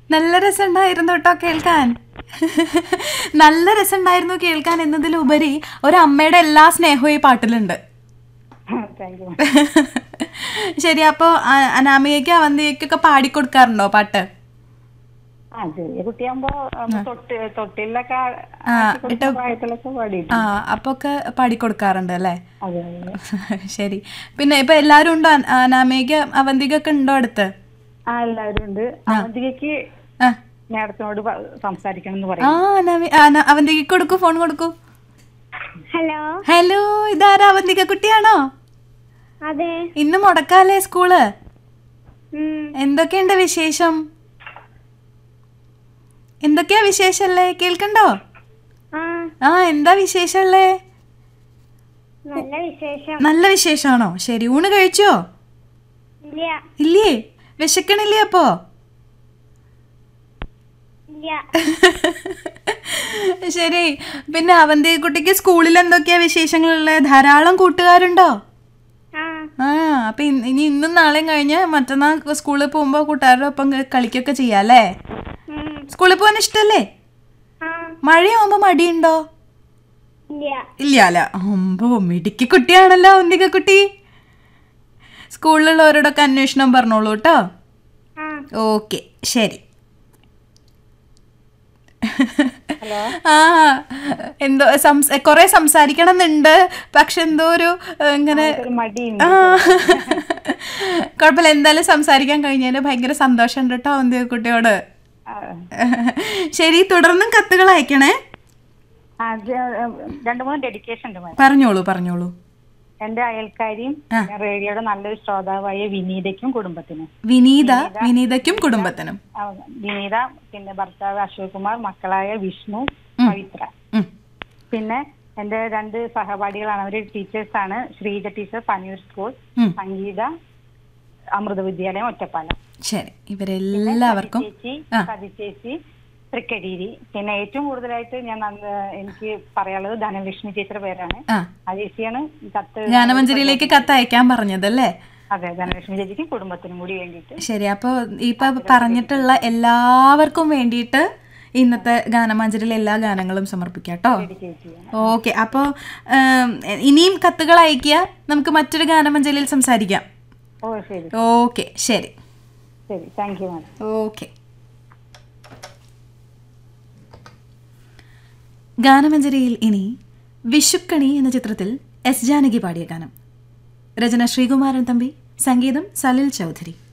നല്ല രസമുണ്ടായിരുന്നു കേട്ടോ കേൾക്കാൻ നല്ല രസമുണ്ടായിരുന്നു കേൾക്കാൻ എന്നതിലുപരി ഒരു അമ്മയുടെ എല്ലാ സ്നേഹവും ഈ പാട്ടിലുണ്ട് താങ്ക് യു ശരി അപ്പോൾ അനാമികയ്ക്ക് അവന്തികയ്ക്കൊക്കെ പാടിക്കൊടുക്കാറുണ്ടോ പാട്ട് ആ ചെറിയ കുട്ടിയാകുമ്പോ ഉം, തൊട്ട് തൊട്ടിലൊക്കെ ആ, ആക്കി കൊടുക്കുന്ന പ്രായത്തിലൊക്കെ പാടിയിട്ട് ആ അപ്പോൾ ഒക്കെ പാടിക്കൊടുക്കാറുണ്ട് അല്ലേ അതെ അതെ ശരി പിന്നെ ഇപ്പൊ എല്ലാരും ഉണ്ടോ അന- അനാമിക അവന്തികൊക്കെ ഉണ്ടോ അടുത്ത് ആ എല്ലാവരും ഉണ്ട് അവന്തികയ്ക്ക് ആ നേരത്തിനോട് പ- സംസാരിക്കണം എന്ന് ആ പറയും അനാമി അന- അവന്തികയ്ക്ക് കൊടുക്കൂ ഫോൺ കൊടുക്കൂ ഹലോ ഹലോ ഇതാരാ അവന്തിക കുട്ടിയാണോ അതെ ഇന്ന് മുടക്കാല്ലേ സ്കൂള് ഉം, എന്തൊക്കെയുണ്ട് വിശേഷം എന്തൊക്കെയാ വിശേഷല്ലേ കേൾക്കണ്ടോ ആ ആ എന്താ വിശേഷല്ലേ നല്ല വിശേഷം നല്ല വിശേഷാണോ ശരി ഊണ് കഴിച്ചോ ഇല്ല ഇല്ലേ വിശക്കണില്ലേ അപ്പോ ഇല്ല ശരി പിന്നെ അവന്തി കുട്ടിക്ക് സ്കൂളിൽ എന്തൊക്കെയാ വിശേഷങ്ങളുള്ളത് ധാരാളം കൂട്ടുകാരുണ്ടോ ആ ആ അപ്പൊ ഇന്ന് ഇനി ഇന്നും നാളെയും കഴിഞ്ഞ് മറ്റന്നാൾ സ്കൂളിൽ പോകുമ്പോ കൂട്ടുകാരുടെ ഒപ്പം ക- കളിക്കൊക്കെ ചെയ്യാല്ലേ ഉം, സ്കൂളിൽ പോകാൻ ഇഷ്ടല്ലേ ആ മഴയാവുമ്പോ മടിയുണ്ടോ ഇല്ല ഇല്ല അല്ല അമ്പോ മിടുക്കി കുട്ടിയാണല്ലോ ഒന്നിക കുട്ടി സ്കൂളിലുള്ളവരോടൊക്കെ അന്വേഷണം പറഞ്ഞോളൂ കേട്ടോ ആ ഓക്കെ ശരി ഹലോ ആ എന്തോ സംസ കുറെ സംസാരിക്കണം എന്നുണ്ട് പക്ഷെ എന്തോ ഒരു ഏഹ്, ഇങ്ങനെ ഒരു മടിയുണ്ട് ആ കുഴപ്പമില്ല എന്തായാലും സംസാരിക്കാൻ കഴിഞ്ഞതിന് ഭയങ്കര സന്തോഷമുണ്ട് കേട്ടോ അവന്തി കുട്ടിയോട് ആ, ശരി തുടർന്നും കത്തുകൾ അയക്കണേ ആ, ഇത് രണ്ട് മൂന്ന് ഡെഡിക്കേഷൻ ഉണ്ട് മാഡം പറഞ്ഞോളൂ പറഞ്ഞോളൂ എന്റെ അയൽക്കാരിയും പിന്നെ റേഡിയോയുടെ നല്ലൊരു ശ്രോതാവായ വിനീതയ്ക്കും കുടുംബത്തിനും വിനീത വിനീതയ്ക്കും കുടുംബത്തിനും ആ, വിനീത പിന്നെ ഭർത്താവ് അശോക് കുമാർ മക്കളായ വിഷ്ണു പവിത്ര ഉം. പിന്നെ എന്റെ രണ്ട് സഹപാഠികളാണ് അവര് ടീച്ചേഴ്സാണ് ശ്രീജ ടീച്ചർ പനയൂർ സ്കൂൾ ഉം. സംഗീത അമൃത വിദ്യാലയം ഒറ്റപ്പാലം ശരി ഇവരെല്ലാവർക്കും ചേച്ചി ആ. സതി ചേച്ചി തൃക്കടീരി പിന്നെ ഏറ്റവും കൂടുതലായിട്ട് ഞാൻ നന്ന- എനിക്ക് പറയാനുള്ളത് ധനലക്ഷ്മി ചേച്ചിയുടെ പേരാണ് ആ ആ ചേച്ചിയാണ് ഈ കത്ത് ഗാനമഞ്ജരിയിലേക്ക് കത്ത് അയക്കാൻ പറഞ്ഞതല്ലേ അതെ ധനലക്ഷ്മി ചേച്ചിക്കും കുടുംബത്തിനും കൂടി വേണ്ടിയിട്ട് ശരി അപ്പോൾ ഇപ്പൊ പറഞ്ഞിട്ടുള്ള എല്ലാവർക്കും വേണ്ടിയിട്ട് ഇന്നത്തെ ഗാനമഞ്ജരിയിലെ എല്ലാ ഗാനങ്ങളും സമർപ്പിക്കാം കേട്ടോ ചേച്ചി ഓക്കെ അപ്പോൾ ഇനിയും കത്തുകൾ അയക്കുക നമുക്ക് മറ്റൊരു ഗാനമഞ്ജലിയിൽ സംസാരിക്കാം ഓ ശരി ഓക്കെ ശരി ശരി താങ്ക് യു മാഡം ഓക്കെ ഗാനമഞ്ജരിയിൽ ഇനി വിഷുക്കണി എന്ന ചിത്രത്തിൽ എസ് ജാനകി പാടിയ ഗാനം രചന ശ്രീകുമാരൻ തമ്പി സംഗീതം സലിൽ ചൗധരി